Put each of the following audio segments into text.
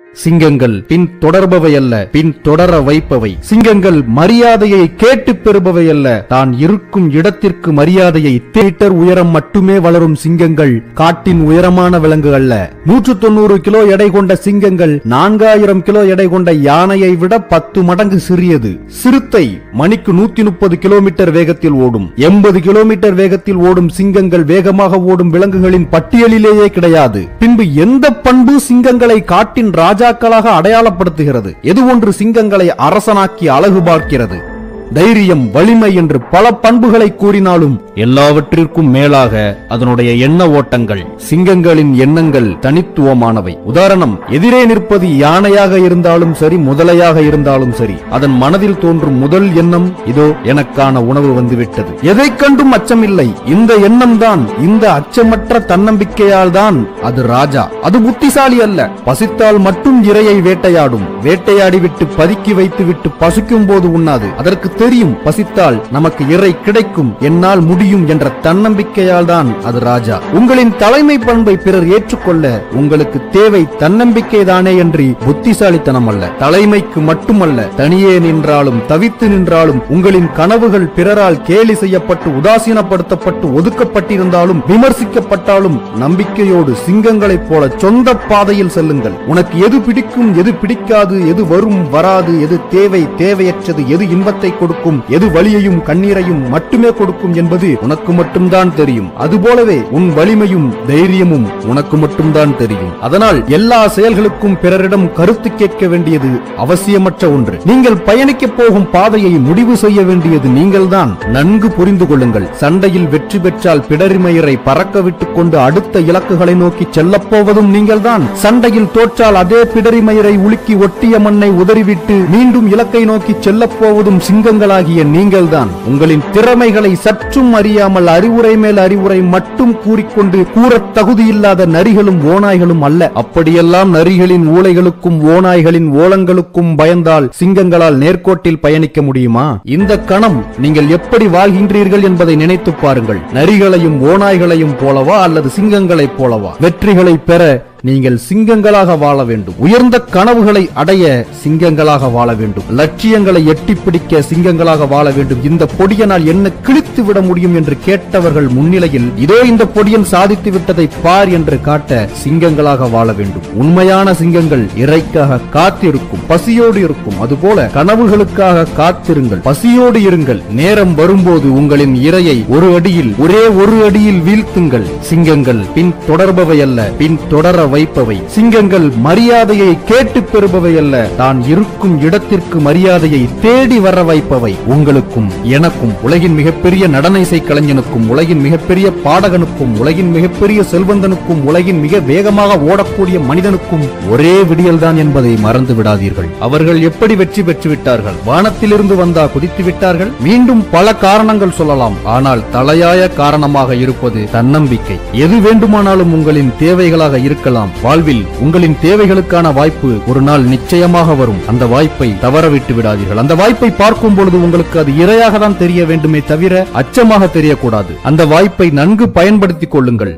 சிங்கங்கள் பின் தொடர்பவை அல்ல பின் தொடர வைப்பவை சிங்கங்கள் மரியாதையை கேட்டு பெறுபவை அல்ல தான் இருக்கும் இடத்திற்கு மரியாதையை மீட்டர் உயரம் மட்டுமே வளரும் சிங்கங்கள் காட்டின் உயரமான விலங்கு அல்ல நூற்று தொண்ணூறு கிலோ எடை கொண்ட சிங்கங்கள் நான்காயிரம் கிலோ எடை கொண்ட யானையை விட பத்து மடங்கு சிறியது சிறுத்தை மணிக்கு நூத்தி முப்பது கிலோமீட்டர் வேகத்தில் ஓடும் எண்பது கிலோமீட்டர் வேகத்தில் ஓடும் சிங்கங்கள் வேகமாக ஓடும் விலங்குகளின் பட்டியலிலேயே கிடையாது பின்பு எந்த பண்பு சிங்கங்களை காட்டின் ராஜாக்களாக அடையாளப்படுத்துகிறது எது ஒன்று சிங்கங்களை அரசனாக்கி அழகு பார்க்கிறது தைரியம் வலிமை என்று பல பண்புகளை கூறினாலும் எல்லாவற்றிற்கும் மேலாக அதனுடைய எண்ண ஓட்டங்கள் சிங்கங்களின் எண்ணங்கள் தனித்துவமானவை உதாரணம் எதிரே நிற்பது யானையாக இருந்தாலும் சரி முதலையாக இருந்தாலும் சரி அதன் மனதில் தோன்றும் முதல் எண்ணம் இதோ எனக்கான உணவு வந்துவிட்டது எதைக் கண்டும் அச்சமில்லை இந்த எண்ணம் தான் இந்த அச்சமற்ற தன்னம்பிக்கையால் தான் அது ராஜா அது புத்திசாலி அல்ல பசித்தால் மட்டும் இரையை வேட்டையாடும் வேட்டையாடி விட்டு பதுக்கி வைத்து விட்டு பசிக்கும் போது உண்ணாது அதற்கு தெரியும் பசித்தால் நமக்கு இறை கிடைக்கும் என்னால் முடியும் என்ற தன்னம்பிக்கையால் தான் அது ராஜா உங்களின் தலைமை பண்பை பிறர் ஏற்றுக்கொள்ள உங்களுக்கு தேவை தன்னம்பிக்கை தானே என்று புத்திசாலித்தனம் அல்ல தலைமைக்கு மட்டுமல்ல தனியே நின்றாலும் தவித்து நின்றாலும் உங்களின் கனவுகள் பிறரால் கேலி செய்யப்பட்டு உதாசீனப்படுத்தப்பட்டு ஒதுக்கப்பட்டிருந்தாலும் விமர்சிக்கப்பட்டாலும் நம்பிக்கையோடு சிங்கங்களைப் போல சொந்த பாதையில் செல்லுங்கள் உனக்கு எது பிடிக்கும் எது பிடிக்காது எது வரும் வராது எது தேவை தேவையற்றது எது இன்பத்தை கொடுக்கும் எது வலியையும் கண்ணீரையும் மட்டுமே கொடுக்கும் என்பது உனக்கு மட்டும்தான் தெரியும் அதுபோலவே உன் வலிமையும் தைரியமும் உனக்கு மட்டும்தான் தெரியும் அதனால் எல்லா செயல்களுக்கும் பிறரிடம் கருத்து கேட்க வேண்டியது அவசியமற்ற ஒன்று நீங்கள் பயணிக்கப் போகும் பாதையை முடிவு செய்ய வேண்டியது நீங்கள்தான் நன்கு புரிந்து கொள்ளுங்கள் சண்டையில் வெற்றி பெற்றால் பிடரிமயிரை பறக்க விட்டுக் கொண்டு அடுத்த இலக்குகளை நோக்கி செல்லப் போவதும் நீங்கள்தான் சண்டையில் தோற்றால் அதே பிடரிமயிரை உலுக்கி ஒட்டிய மண்ணை உதறிவிட்டு மீண்டும் இலக்கை நோக்கி செல்லப் போவதும் சிங்கங்களாகிய நீங்கள்தான் உங்களின் திறமைகளை சற்றும் அறியாமல் அறிவுரை மேல் அறிவுரை மட்டும் கூறிக்கொண்டு கூறத் தகுதியில்லாத நரிகளும் ஓநாய்களும் அல்ல அப்படியெல்லாம் நரிகளின் ஊளைகளுக்கும் ஓநாய்களின் ஓலங்களுக்கும் பயந்தால் சிங்கங்களால் நேர்கோட்டில் பயணிக்க முடியுமா இந்த கணம் நீங்கள் எப்படி வாழ்கின்றீர்கள் என்பதை நினைத்துப் பாருங்கள் நரிகளையும் ஓநாய்களையும் போலவா அல்லது சிங்கங்களைப் போலவா வெற்றிகளை பெற நீங்கள் சிங்கங்களாக வாழ வேண்டும் உயர்ந்த கனவுகளை அடைய சிங்கங்களாக வாழ வேண்டும் லட்சியங்களை எட்டிப் பிடிக்க சிங்கங்களாக வாழ வேண்டும் இந்த பொடியனால் என்ன கிழித்து விட முடியும் என்று கேட்டவர்கள் முன்னிலையில் இதோ இந்த பொடியன் சாதித்து விட்டதை பார் என்று காட்ட சிங்கங்களாக வாழ வேண்டும் உண்மையான சிங்கங்கள் இறைக்காக காத்திருக்கும் பசியோடு இருக்கும் அதுபோல கனவுகளுக்காக காத்திருங்கள் பசியோடு இருங்கள் நேரம் வரும்போது உங்களின் இரையை ஒரு அடியில் ஒரே ஒரு அடியில் வீழ்த்துங்கள் சிங்கங்கள் பின் தொடர்பவை அல்ல பின் தொடர வைப்பவை சிங்கங்கள் மரியாதையை கேட்டு பெறுபவை அல்ல தான் இருக்கும் இடத்திற்கு மரியாதையை தேடி வர வைப்பவை உங்களுக்கும் எனக்கும் உலகின் மிகப்பெரிய நடன இசை கலைஞனுக்கும் உலகின் மிகப்பெரிய பாடகனுக்கும் உலகின் மிகப்பெரிய செல்வந்தனுக்கும் உலகின் மிக வேகமாக ஓடக்கூடிய மனிதனுக்கும் ஒரே விடியல்தான் என்பதை மறந்து விடாதீர்கள் அவர்கள் எப்படி வெற்றி பெற்று விட்டார்கள் வானத்திலிருந்து வந்தா குதித்து விட்டார்கள் மீண்டும் பல காரணங்கள் சொல்லலாம் ஆனால் தலையாய காரணமாக இருப்பது தன்னம்பிக்கை எது வேண்டுமானாலும் உங்களின் தேவைகளாக இருக்கலாம் வாழ்வில் உங்களின் தேவைகளுக்கான வாய்ப்பு ஒரு நாள் நிச்சயமாக வரும் அந்த வாய்ப்பை தவற விட்டு விடாதீர்கள் அந்த வாய்ப்பை பார்க்கும் பொழுது உங்களுக்கு அது இரையாக தான் தெரிய வேண்டுமே தவிர அச்சமாக தெரியக்கூடாது அந்த வாய்ப்பை நன்கு பயன்படுத்திக் கொள்ளுங்கள்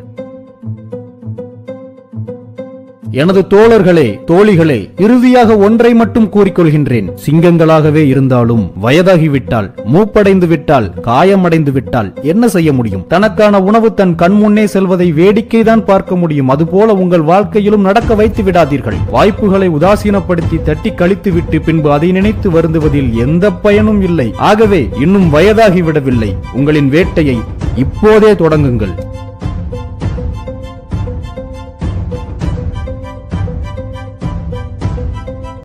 எனது தோழர்களே தோழிகளே இறுதியாக ஒன்றை மட்டும் கூறிக்கொள்கின்றேன் சிங்கங்களாகவே இருந்தாலும் வயதாகிவிட்டால் மூப்படைந்து விட்டால் காயமடைந்து விட்டால் என்ன செய்ய முடியும் தனக்கான உணவு தன் கண்முன்னே செல்வதை வேடிக்கை தான் பார்க்க முடியும் அதுபோல உங்கள் வாழ்க்கையிலும் நடக்க வைத்து விடாதீர்கள் வாய்ப்புகளை உதாசீனப்படுத்தி தட்டி கழித்து விட்டு பின்பு அதை நினைத்து வருந்துவதில் எந்த பயனும் இல்லை ஆகவே இன்னும் வயதாகி விடவில்லை உங்களின் வேட்டையை இப்போதே தொடங்குங்கள்